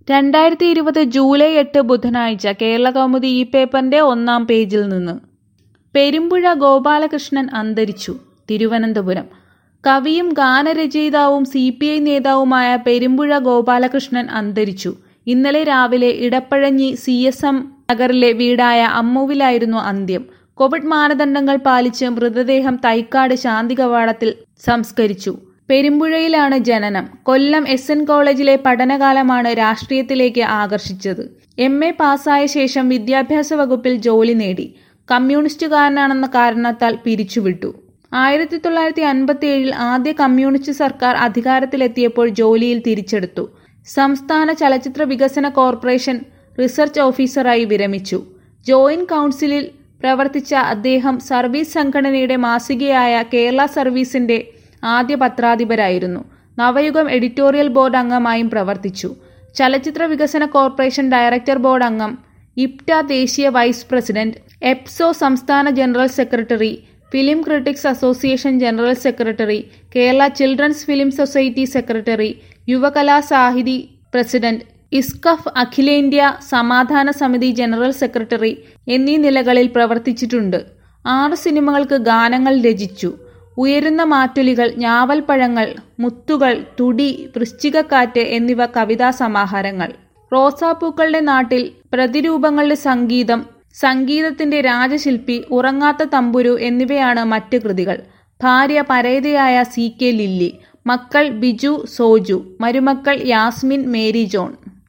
രണ്ടായിരത്തി ഇരുപത് ജൂലൈ എട്ട് ബുധനാഴ്ച കേരളകൗമുദി ഈ പേപ്പറിന്റെ ഒന്നാം പേജിൽ നിന്ന് പെരുമ്പുഴ ഗോപാലകൃഷ്ണൻ അന്തരിച്ചു തിരുവനന്തപുരം കവിയും ഗാനരചയിതാവും സി പി ഐ നേതാവുമായ പെരുമ്പുഴ ഗോപാലകൃഷ്ണൻ അന്തരിച്ചു ഇന്നലെ രാവിലെ ഇടപ്പഴഞ്ഞി സി എസ് എം നഗറിലെ വീടായ അമ്മുവിലായിരുന്നു അന്ത്യം കോവിഡ് മാനദണ്ഡങ്ങൾ പാലിച്ച് മൃതദേഹം തൈക്കാട് ശാന്തി കവാടത്തിൽ സംസ്കരിച്ചു പെരുമ്പുഴയിലാണ് ജനനം കൊല്ലം എസ് എൻ കോളേജിലെ പഠനകാലമാണ് രാഷ്ട്രീയത്തിലേക്ക് ആകർഷിച്ചത് എം എ പാസ്സായ ശേഷം വിദ്യാഭ്യാസ വകുപ്പിൽ ജോലി നേടി കമ്മ്യൂണിസ്റ്റുകാരനാണെന്ന കാരണത്താൽ പിരിച്ചുവിട്ടു ആയിരത്തി തൊള്ളായിരത്തി അൻപത്തി ഏഴിൽ ആദ്യ കമ്മ്യൂണിസ്റ്റ് സർക്കാർ അധികാരത്തിലെത്തിയപ്പോൾ ജോലിയിൽ തിരിച്ചെടുത്തു സംസ്ഥാന ചലച്ചിത്ര വികസന കോർപ്പറേഷൻ റിസർച്ച് ഓഫീസറായി വിരമിച്ചു ജോയിന്റ് കൗൺസിലിൽ പ്രവർത്തിച്ച അദ്ദേഹം സർവീസ് സംഘടനയുടെ മാസികയായ കേരള സർവീസിന്റെ ആദ്യ പത്രാധിപരായിരുന്നു നവയുഗം എഡിറ്റോറിയൽ ബോർഡ് അംഗമായും പ്രവർത്തിച്ചു ചലച്ചിത്ര വികസന കോർപ്പറേഷൻ ഡയറക്ടർ ബോർഡ് അംഗം ഇപ്റ്റ ദേശീയ വൈസ് പ്രസിഡന്റ് എപ്സോ സംസ്ഥാന general secretary film critics association general secretary Kerala children's film society secretary Yuvakala Sahithi president ISCUF അഖിലേന്ത്യാ സമാധാന സമിതി ജനറൽ സെക്രട്ടറി എന്നീ നിലകളിൽ പ്രവർത്തിച്ചിട്ടുണ്ട് ആറ് സിനിമകൾക്ക് ഗാനങ്ങൾ രചിച്ചു ഉയരുന്ന മാറ്റൊലികൾ ഞാവൽപ്പഴങ്ങൾ മുത്തുകൾ തുടി വൃശ്ചികക്കാറ്റ് എന്നിവ കവിതാ സമാഹാരങ്ങൾ റോസാപ്പൂക്കളുടെ നാട്ടിൽ പ്രതിരൂപങ്ങളുടെ സംഗീതം സംഗീതത്തിന്റെ രാജശില്പി ഉറങ്ങാത്ത തമ്പുരു എന്നിവയാണ് മറ്റ് കൃതികൾ ഭാര്യ പരേതയായ സി കെ ലില്ലി മക്കൾ ബിജു സോജു മരുമക്കൾ യാസ്മിൻ മേരി ജോൺ